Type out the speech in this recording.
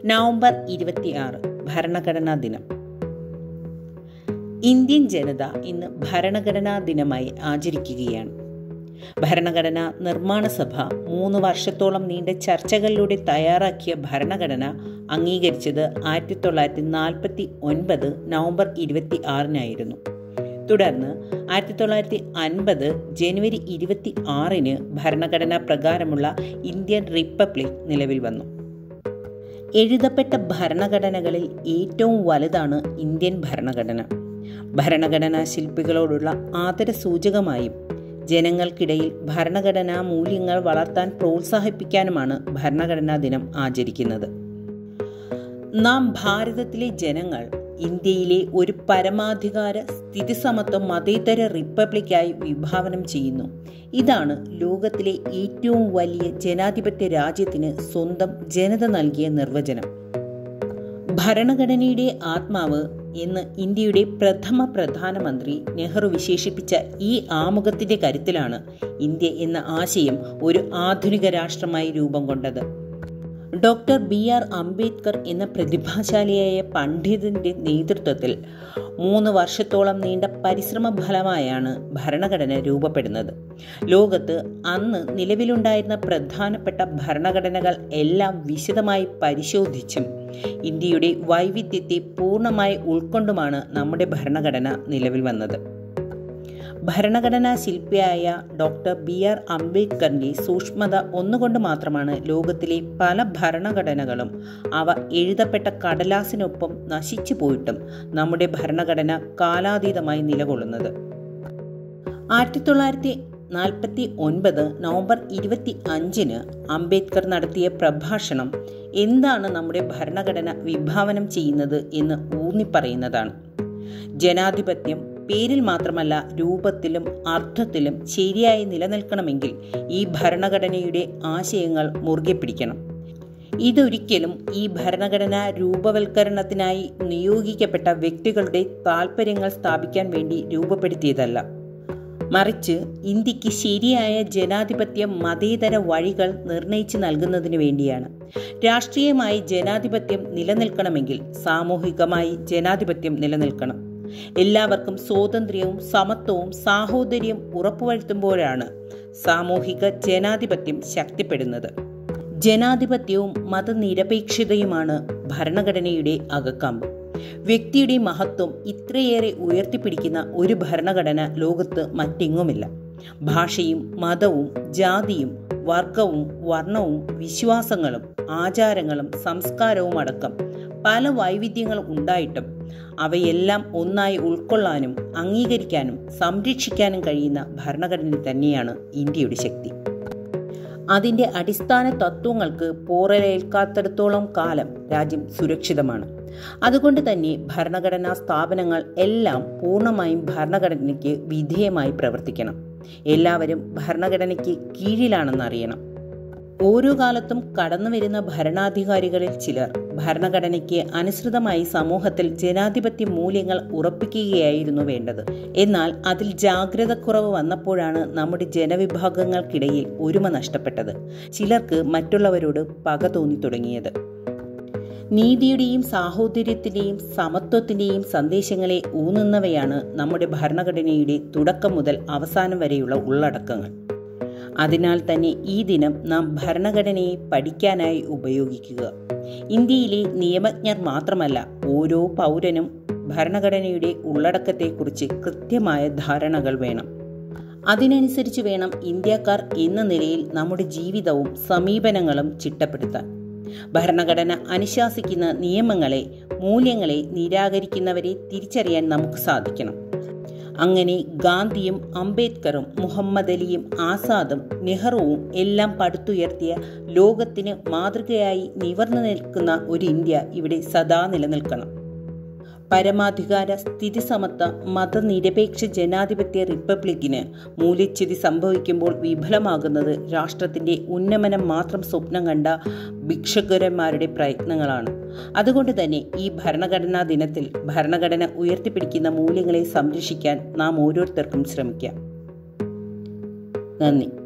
November ഇരുപത്തിയാറ് ഭരണഘടനാ ദിനം ഇന്ത്യൻ ജനത ഇന്ന് ഭരണഘടനാ ദിനമായി ആചരിക്കുകയാണ് ഭരണഘടനാ നിർമ്മാണ സഭ മൂന്ന് വർഷത്തോളം നീണ്ട ചർച്ചകളിലൂടെ തയ്യാറാക്കിയ ഭരണഘടന അംഗീകരിച്ചത് ആയിരത്തി തൊള്ളായിരത്തി നാൽപ്പത്തി ഒൻപത് നവംബർ ഇരുപത്തി ആറിനായിരുന്നു തുടർന്ന് ആയിരത്തി തൊള്ളായിരത്തി അൻപത് ജനുവരി ഇരുപത്തി ആറിന് ഭരണഘടനാ പ്രകാരമുള്ള ഇന്ത്യൻ റിപ്പബ്ലിക് നിലവിൽ വന്നു എഴുതപ്പെട്ട ഭരണഘടനകളിൽ ഏറ്റവും വലുതാണ് ഇന്ത്യൻ ഭരണഘടന ഭരണഘടനാ ശില്പികളോടുള്ള ആദരസൂചകമായും ജനങ്ങൾക്കിടയിൽ ഭരണഘടനാ മൂല്യങ്ങൾ വളർത്താൻ പ്രോത്സാഹിപ്പിക്കാനുമാണ് ഭരണഘടനാ ദിനം ആചരിക്കുന്നത് നാം ഭാരതത്തിലെ ജനങ്ങൾ ഇന്ത്യയിലെ ഒരു പരമാധികാര സ്ഥിതിസമത്വ മതേതര റിപ്പബ്ലിക്കായി വിഭാവനം ചെയ്യുന്നു ഇതാണ് ലോകത്തിലെ ഏറ്റവും വലിയ ജനാധിപത്യ രാജ്യത്തിന് സ്വന്തം ജനത നൽകിയ നിർവചനം ഭരണഘടനയുടെ ആത്മാവ് എന്ന് ഇന്ത്യയുടെ പ്രഥമ പ്രധാനമന്ത്രി നെഹ്റു വിശേഷിപ്പിച്ച ഈ ആമുഖത്തിന്റെ കരുത്തിലാണ് ഇന്ത്യ എന്ന ആശയം ഒരു ആധുനിക രാഷ്ട്രമായി രൂപം കൊണ്ടത് ഡോക്ടർ ബി ആർ അംബേദ്കർ എന്ന പ്രതിഭാശാലിയായ പണ്ഡിതന്റെ നേതൃത്വത്തിൽ മൂന്ന് വർഷത്തോളം നീണ്ട പരിശ്രമ ഫലമായാണ് ഭരണഘടന രൂപപ്പെടുന്നത് ലോകത്ത് അന്ന് നിലവിലുണ്ടായിരുന്ന പ്രധാനപ്പെട്ട ഭരണഘടനകൾ എല്ലാം വിശദമായി പരിശോധിച്ചും ഇന്ത്യയുടെ വൈവിധ്യത്തെ പൂർണ്ണമായി ഉൾക്കൊണ്ടുമാണ് നമ്മുടെ ഭരണഘടന നിലവിൽ വന്നത് ഭരണഘടനാ ശില്പിയായ ഡോക്ടർ ബി ആർ അംബേദ്കറിന്റെ സൂക്ഷ്മത ഒന്നുകൊണ്ട് മാത്രമാണ് ലോകത്തിലെ പല ഭരണഘടനകളും അവ എഴുതപ്പെട്ട കടലാസിനൊപ്പം നശിച്ചു പോയിട്ടും നമ്മുടെ ഭരണഘടന കാലാതീതമായി നിലകൊള്ളുന്നത് ആയിരത്തി തൊള്ളായിരത്തി നാൽപ്പത്തി ഒൻപത് നവംബർ ഇരുപത്തി അഞ്ചിന് അംബേദ്കർ നടത്തിയ പ്രഭാഷണം എന്താണ് നമ്മുടെ ഭരണഘടന വിഭാവനം ചെയ്യുന്നത് എന്ന് ഊന്നിപ്പറയുന്നതാണ് ജനാധിപത്യം പേരിൽ മാത്രമല്ല രൂപത്തിലും അർത്ഥത്തിലും ശരിയായി നിലനിൽക്കണമെങ്കിൽ ഈ ഭരണഘടനയുടെ ആശയങ്ങൾ മുറുകെ പിടിക്കണം ഇതൊരിക്കലും ഈ ഭരണഘടന രൂപവൽക്കരണത്തിനായി നിയോഗിക്കപ്പെട്ട വ്യക്തികളുടെ താൽപ്പര്യങ്ങൾ സ്ഥാപിക്കാൻ വേണ്ടി രൂപപ്പെടുത്തിയതല്ല മറിച്ച് ഇന്ത്യക്ക് ശരിയായ ജനാധിപത്യ മതേതര വഴികൾ നിർണയിച്ചു നൽകുന്നതിന് വേണ്ടിയാണ് രാഷ്ട്രീയമായി ജനാധിപത്യം നിലനിൽക്കണമെങ്കിൽ സാമൂഹികമായി ജനാധിപത്യം നിലനിൽക്കണം എല്ലാവർക്കും സ്വാതന്ത്ര്യവും സമത്വവും സാഹോദര്യം ഉറപ്പുവരുത്തുമ്പോഴാണ് സാമൂഹിക ജനാധിപത്യം ശക്തിപ്പെടുന്നത് ജനാധിപത്യവും മതനിരപേക്ഷതയുമാണ് ഭരണഘടനയുടെ അകക്കാമ്പ് വ്യക്തിയുടെ മഹത്വം ഇത്രയേറെ ഉയർത്തിപ്പിടിക്കുന്ന ഒരു ഭരണഘടന ലോകത്ത് മറ്റെങ്ങുമില്ല ഭാഷയും മതവും ജാതിയും വർഗവും വർണ്ണവും വിശ്വാസങ്ങളും ആചാരങ്ങളും സംസ്കാരവും അടക്കം പല വൈവിധ്യങ്ങൾ ഉണ്ടായിട്ടും അവയെല്ലാം ഒന്നായി ഉൾക്കൊള്ളാനും അംഗീകരിക്കാനും സംരക്ഷിക്കാനും കഴിയുന്ന ഭരണഘടന തന്നെയാണ് ഇന്ത്യയുടെ ശക്തി അതിൻ്റെ അടിസ്ഥാന തത്വങ്ങൾക്ക് പോറലേൽക്കാത്തിടത്തോളം കാലം രാജ്യം സുരക്ഷിതമാണ് അതുകൊണ്ട് തന്നെ ഭരണഘടനാ സ്ഥാപനങ്ങൾ എല്ലാം പൂർണ്ണമായും ഭരണഘടനയ്ക്ക് വിധേയമായി പ്രവർത്തിക്കണം എല്ലാവരും ഭരണഘടനയ്ക്ക് കീഴിലാണെന്നറിയണം ഓരോ കാലത്തും കടന്നു വരുന്ന ഭരണാധികാരികളിൽ ചിലർ ഭരണഘടനയ്ക്ക് അനുസൃതമായി സമൂഹത്തിൽ ജനാധിപത്യ മൂല്യങ്ങൾ ഉറപ്പിക്കുകയായിരുന്നു വേണ്ടത് എന്നാൽ അതിൽ ജാഗ്രതക്കുറവ് വന്നപ്പോഴാണ് നമ്മുടെ ജനവിഭാഗങ്ങൾക്കിടയിൽ ഒരുമ നഷ്ടപ്പെട്ടത് ചിലർക്ക് മറ്റുള്ളവരോട് പക തോന്നി തുടങ്ങിയത് നീതിയുടെയും സാഹോദര്യത്തിന്റെയും സമത്വത്തിന്റെയും സന്ദേശങ്ങളെ ഊന്നുന്നവയാണ് നമ്മുടെ ഭരണഘടനയുടെ തുടക്കം മുതൽ അവസാനം വരെയുള്ള ഉള്ളടക്കങ്ങൾ അതിനാൽ തന്നെ ഈ ദിനം നാം ഭരണഘടനയെ പഠിക്കാനായി ഉപയോഗിക്കുക ഇന്ത്യയിലെ നിയമജ്ഞർ മാത്രമല്ല ഓരോ പൗരനും ഭരണഘടനയുടെ ഉള്ളടക്കത്തെക്കുറിച്ച് കൃത്യമായ ധാരണകൾ വേണം അതിനനുസരിച്ച് വേണം ഇന്ത്യക്കാർ എന്ന നിലയിൽ നമ്മുടെ ജീവിതവും സമീപനങ്ങളും ചിട്ടപ്പെടുത്താൻ ഭരണഘടന അനുശാസിക്കുന്ന നിയമങ്ങളെ മൂല്യങ്ങളെ നിരാകരിക്കുന്നവരെ തിരിച്ചറിയാൻ നമുക്ക് സാധിക്കണം അങ്ങനെ ഗാന്ധിയും അംബേദ്കറും മുഹമ്മദ് അലിയും ആസാദും നെഹ്റുവും എല്ലാം പടുത്തുയർത്തിയ ലോകത്തിന് മാതൃകയായി നിവർന്നു നിൽക്കുന്ന ഒരു ഇന്ത്യ ഇവിടെ സദാ നിലനിൽക്കണം പരമാധികാര സ്ഥിതിസമത്വ മതനിരപേക്ഷ ജനാധിപത്യ റിപ്പബ്ലിക്കിന് മൂല്യച്യുതി സംഭവിക്കുമ്പോൾ വിഫലമാകുന്നത് രാഷ്ട്രത്തിന്റെ ഉന്നമനം മാത്രം സ്വപ്നം കണ്ട ഭിക്ഷുക്കരന്മാരുടെ പ്രയത്നങ്ങളാണ് അതുകൊണ്ട് തന്നെ ഈ ഭരണഘടനാ ദിനത്തിൽ ഭരണഘടന ഉയർത്തിപ്പിടിക്കുന്ന മൂല്യങ്ങളെ സംരക്ഷിക്കാൻ നാം ഓരോരുത്തർക്കും ശ്രമിക്കാം നന്ദി